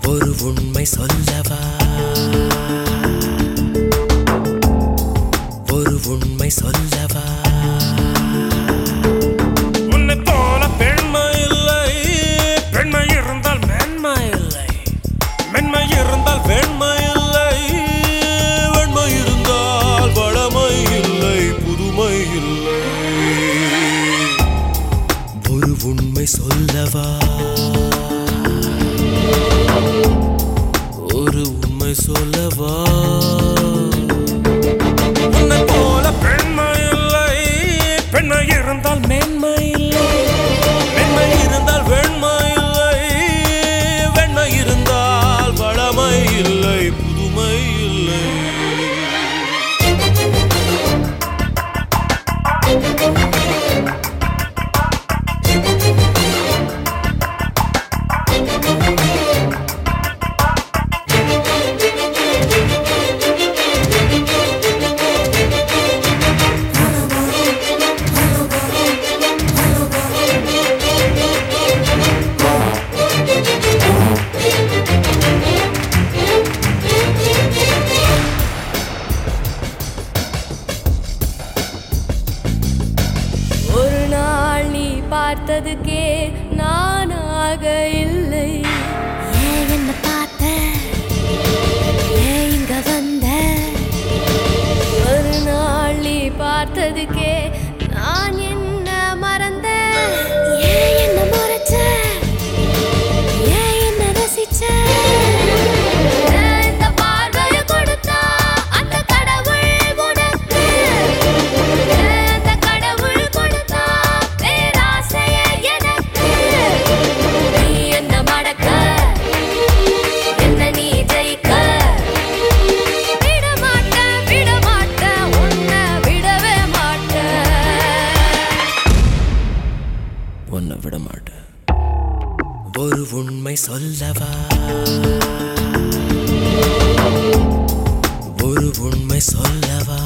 ஒரு உண்மை சொல்லவா ஒரு உண்மை சொல்லவா உன்னை போல பெண்மை இல்லை பெண்மை இருந்தால் மென்மை இல்லை மென்மை இருந்தால் வெண்மை இல்லை வெண்மை இருந்தால் வளமை இல்லை புதுமை இல்லை ஒரு உண்மை சொல்லவா ஒரு உண்மை சொல்லவா உன்னை போல பெண்மை இல்லை பெண்மை இருந்தால் மென்மை இல்லை மென்மை இருந்தால் வெண்மை இல்லை வெண்மை இருந்தால் வளமை இல்லை புதுமை இல்லை ஒரு நாள் நீ பார்த்ததுக்கே நானாக இல்லை ஏன் என்ன பார்த்த ஏன் இங்க வந்த ஒரு நாள் நீ பார்த்ததுக்கே நான் என்ன மறந்த ஏன் என்ன மறைச்ச ஏன் என்ன ரசிச்ச ஏன் இந்த பார்வையை கொடுத்தா அந்த கடவுள் உனக்கு அந்த கடவுள் கொடுத்தா பேராசைய எனக்கு நீ என்ன மடக்க என்ன நீ ஜெயிக்க விட மாட்டேன் விட மாட்டேன் உன்னை விடவே மாட்டேன் உன்னை விட மாட்டேன் ஒரு உண்மை சொல்லவா ஒரு உண்மை சொல்லவா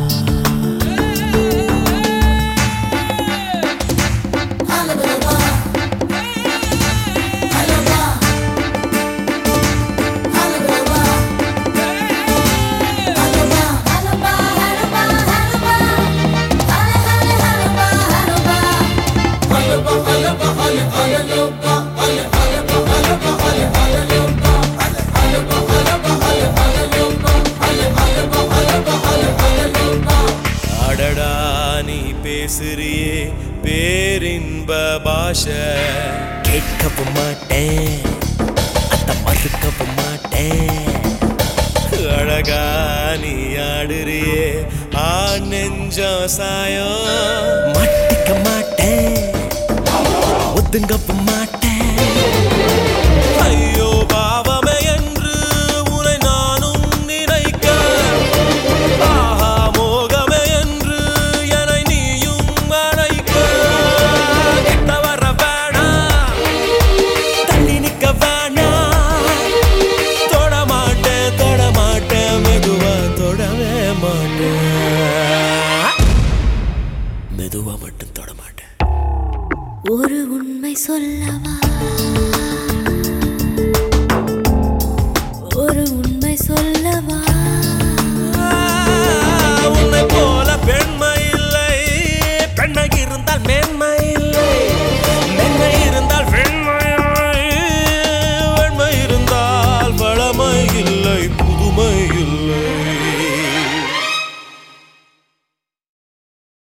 அடடா நீ பேசுறியே பேரின்ப பாஷை கேட்கவும் மாட்டேன் அத மறுக்கவும் மாட்டேன் அழகா நீ ஆடுறியே ஆ நெஞ்சம் சாயம் மாட்டிக்க மாட்டேன் ஒதுங்கவும் மாட்டேன் ஐயோ பாவமே என்று உன்னை நானும் நினைக்க ஆஹா மோகமே என்று என்னை நீயும் அழைக்க கிட்ட வர வேணாம் தள்ளி நிக்க வேணாம் தொட மாட்டேன் தொட மாட்டேன் மெதுவா தொடவே மாட்டேன் மெதுவா மட்டும் தொட மாட்டேன் ஒரு உண்மை சொல்லவா ஒரு உண்மை சொல்லவா